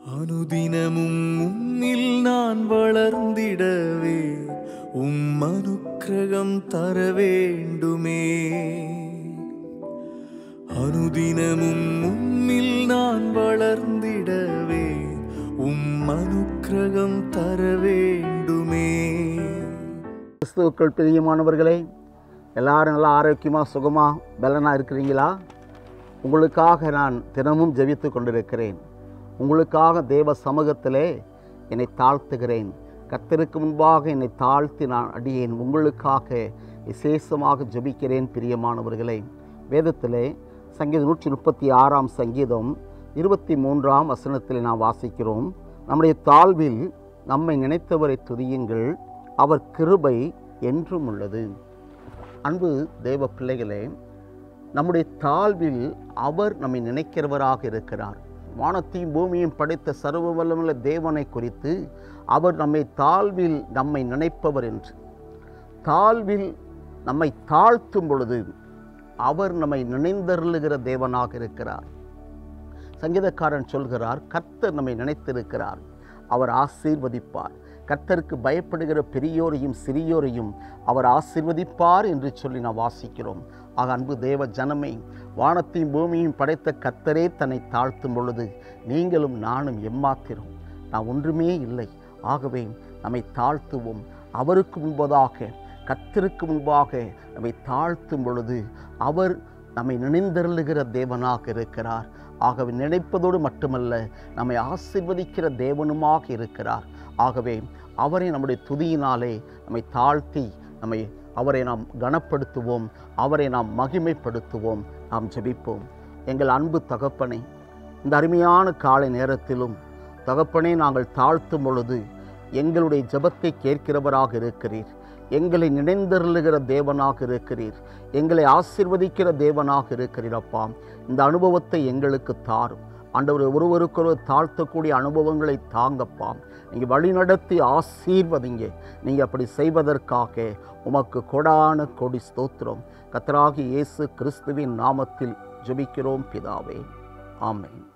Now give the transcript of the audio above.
அனுதினமும் உம்மில் நான் வளர்ந்திடவே உம் அனுக்கிரகம் தர வேண்டுமே அனுதினமும் உம்மில் நான் வளர்ந்திடவே உம் அனுக்கிரகம் தர வேண்டுமே கிறிஸ்துவுக்கள் பிரியமானவர்களே எல்லாரும் நல்லா ஆரோக்கியமாக சுகமாக பலனாக இருக்கிறீங்களா உங்களுக்காக நான் தினமும் ஜெபித்து கொண்டிருக்கிறேன் உங்களுக்காக தேவ சமூகத்திலே என்னை தாழ்த்துகிறேன் கர்த்தருக்கு முன்பாக என்னை தாழ்த்தி நான் அடியேன் உங்களுக்காக விசேஷமாக ஜெபிக்கிறேன் பிரியமானவர்களே வேதத்திலே சங்கீதம் நூற்றி முப்பத்தி ஆறாம் சங்கீதம் இருபத்தி மூன்றாம் வசனத்தில் நாம் வாசிக்கிறோம் நம்முடைய தாழ்வில் நம்மை நினைத்தவரை துதியுங்கள் அவர் கிருபை என்றும் உள்ளது அன்பு தேவ பிள்ளைகளே நம்முடைய தாழ்வில் அவர் நம்மை நினைக்கிறவராக இருக்கிறார் வானத்தையும் பூமியும் படைத்த சர்வ வல்லமுள்ள தேவனை குறித்து அவர் நம்மை தாழ்வில் நம்மை நினைப்பவர் என்று தாழ்வில் நம்மை தாழ்த்தும் பொழுது அவர் நம்மை நினைந்தருளுகிற தேவனாக இருக்கிறார் சங்கீதக்காரன் சொல்கிறார் கர்த்தர் நம்மை நினைத்திருக்கிறார் அவர் ஆசீர்வதிப்பார் கர்த்தருக்கு பயப்படுகிற பெரியோரையும் சிறியோரையும் அவர் ஆசீர்வதிப்பார் என்று சொல்லி நாம் வாசிக்கிறோம் ஆக அன்பு தேவ ஜனமே வானத்தையும் பூமியும் படைத்த கர்த்தரே தன்னை தாழ்த்தும் பொழுது நீங்களும் நானும் எம்மாத்திரம் நான் ஒன்றுமே இல்லை ஆகவே நம்மை தாழ்த்துவோம் அவருக்கு முன்பதாக கர்த்தருக்கு முன்பாக நம்மை தாழ்த்தும் பொழுது அவர் நம்மை நினைந்தருளுகிற தேவனாக இருக்கிறார் ஆகவே நினைப்பதோடு மட்டுமல்ல நம்மை ஆசிர்வதிக்கிற தேவனுமாக இருக்கிறார் ஆகவே அவரை நம்முடைய துதியினாலே நம்மை தாழ்த்தி நம்மை அவரை நாம் கனப்படுத்துவோம் அவரை நாம் மகிமைப்படுத்துவோம் நாம் ஜெபிப்போம் எங்கள் அன்பு தகப்பனை இந்த அருமையான காலை நேரத்திலும் தகப்பனே நாங்கள் தாழ்த்தும் பொழுது எங்களுடைய ஜெபத்தை கேட்கிறவராக இருக்கிறீர் எங்களை நினைந்தருளுகிற தேவனாக இருக்கிறீர் எங்களை ஆசிர்வதிக்கிற தேவனாக இருக்கிறீர் அப்பா இந்த அனுபவத்தை எங்களுக்கு தாரும் ஆண்டவர் ஒருவருக்கொருவர் தாழ்த்தக்கூடிய அனுபவங்களை தாங்கப்பா நீங்கள் வழிநடத்தி ஆசீர்வதிங்க நீங்கள் அப்படி செய்வதற்காக உமக்கு கொடான கொடி ஸ்தோத்திரம் கத்தராகி இயேசு கிறிஸ்துவின் நாமத்தில் ஜெபிக்கிறோம் பிதாவே ஆமென்